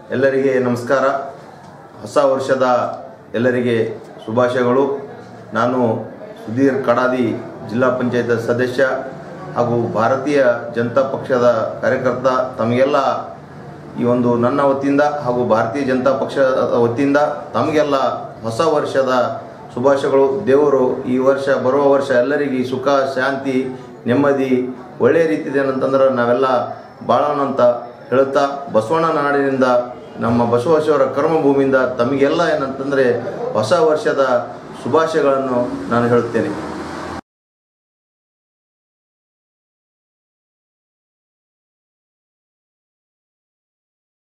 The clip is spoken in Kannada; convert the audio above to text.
ಎಲ್ಲರಿಗೆ ನಮಸ್ಕಾರ ಹೊಸ ವರ್ಷದ ಎಲ್ಲರಿಗೆ ಶುಭಾಶಯಗಳು ನಾನು ಸುಧೀರ್ ಕಡಾದಿ ಜಿಲ್ಲಾ ಪಂಚಾಯತ್ ಸದಸ್ಯ ಹಾಗೂ ಭಾರತೀಯ ಜನತಾ ಪಕ್ಷದ ಕಾರ್ಯಕರ್ತ ತಮಗೆಲ್ಲ ಈ ಒಂದು ನನ್ನ ವತಿಯಿಂದ ಹಾಗೂ ಭಾರತೀಯ ಜನತಾ ಪಕ್ಷದ ವತಿಯಿಂದ ತಮಗೆಲ್ಲ ಹೊಸ ವರ್ಷದ ಶುಭಾಶಯಗಳು ದೇವರು ಈ ವರ್ಷ ಬರುವ ವರ್ಷ ಎಲ್ಲರಿಗೆ ಸುಖ ಶಾಂತಿ ನೆಮ್ಮದಿ ಒಳ್ಳೆಯ ರೀತಿದೆ ಏನಂತಂದ್ರೆ ನಾವೆಲ್ಲ ಬಾಳೋಣ ಅಂತ ಹೇಳುತ್ತಾ ಬಸವಣ್ಣ ನಾಡಿನಿಂದ ನಮ್ಮ ಬಸವೇಶ್ವರ ಕರ್ಮಭೂಮಿಯಿಂದ ತಮಗೆಲ್ಲ ಏನಂತಂದರೆ ಹೊಸ ವರ್ಷದ ಶುಭಾಶಯಗಳನ್ನು ನಾನು ಹೇಳುತ್ತೇನೆ